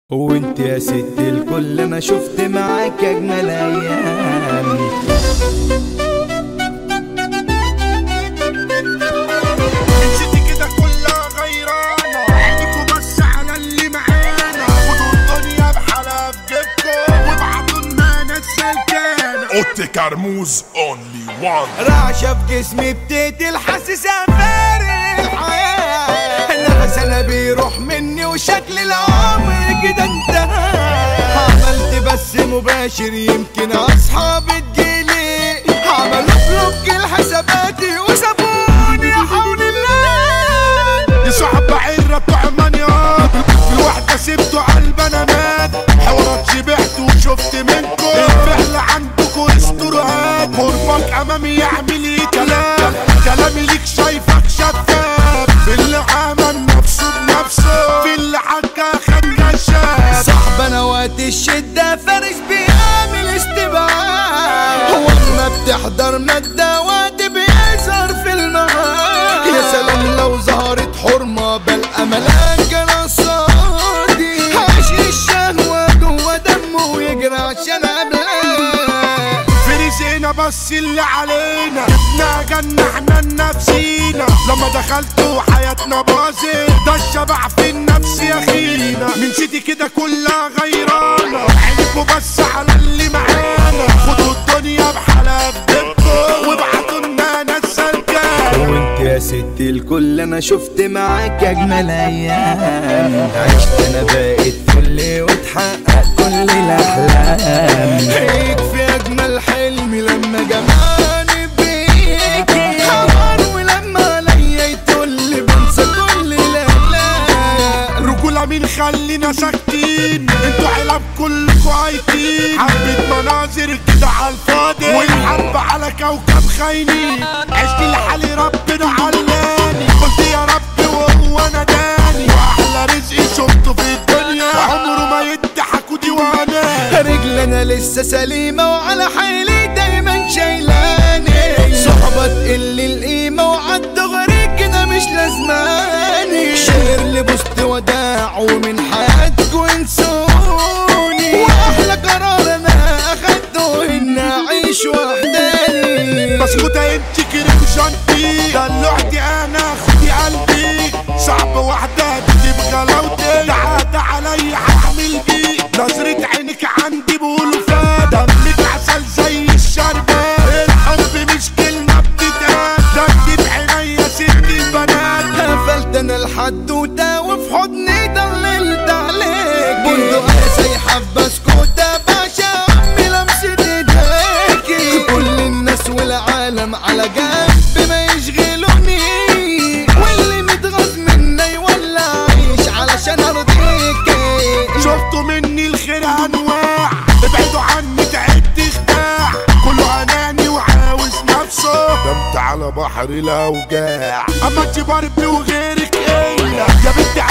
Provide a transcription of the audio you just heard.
وانت يا ست الكل انا شفت معاك اجمل ايام نسيتي كده كلها غيرانة عينيكوا بس على اللي معانا خدوا الدنيا بحالها في جيبكم وابعتوا لنا ناس سلكانة اوتي كرموز اونلي وان رعشة في جسمي بتقتل حاسسها فارق الحياة نفس انا بيروح مني وشكل العمر كده انتهى عملت بس مباشر يمكن اصحابي تجيلي عملوا بلوك لحساباتي وسابوني يا حول الله دي صاحب عرة بتوع منيات في واحدة سبته على البنانات حوارات شبعت وشفت منكم الفعل عندكم استروهات قربك امامي يعمل ايه كلام كلامي ليك شايفك شفاف في اللي عمل نفسه بنفسه في اللي حكى خد كشاف صاحب انا وقت الشدة فارس بيعمل استبعاد هو ما بتحضر مادة وقت بيظهر في المعاد يا سلام لو ظهرت حرمة بل املان كان قصادي عاش الشهوة جوا دمه ويجري عشان قبلها فريسينا بس اللي علينا جبنا جنة احنا لنفسينا لما دخلتوا حياتنا باظت ده الشبع في النفس يا خينا من سيتي كده كلها غيرانة عينكوا بس على اللي معانا خدوا الدنيا بحالها في جيبكم وابعتوا لنا ناس سلكانة وانت يا ست الكل انا شفت معاك اجمل ايام عشت انا بقيت فل وتحقق كل الاحلام يكفي اجمل حلم لما جمعني بيكي حمار ولما عليا يطل بنسى كل الاحلام رجولة مين خلينا ساكتين انتوا علب كلكوا عايتين حبة مناظر كده على الفاضي والحرب على كوكب خاينين عشت لحالي ربنا علاني قلت يا رب وهو نداني واحلى رزق شفته في الدنيا وعمره ما يضحك وديوانه رجل انا لسه سليمة وعلى حيلي دايما شايلاني صحبة تقل القيمة وعالدغري كده مش لازماني شهر لبست وداع ومن حياتكوا انسوني واحلى قرار انا اخدته ان اعيش وحداني بسكوتة انت كريم شنطي دلوعتي انا اخدي قلبي صعب واحدة تجيب غلاوتي تعاد علي هعمل بيه نظرة عينك عندي بقولوا فات دمك عسل زي الشربات الحب مش كلمة بتتقال ده انت بعينيا ست البنات قفلت انا الحدوتة وفي حضني ضللت عليك بندق سايحة في بسكوتة باشا عمي لمسة ايديكي كل الناس والعالم على جنب ما يشغلوني واللي متغاظ منا يولع عيش علشان ارضيكي شفتوا مني الخير انواع ابعدوا عني تعبت خداع كله اناني وعاوز نفسه دمت على بحر الاوجاع اما انت بربي وغيرك ايه يا بنتي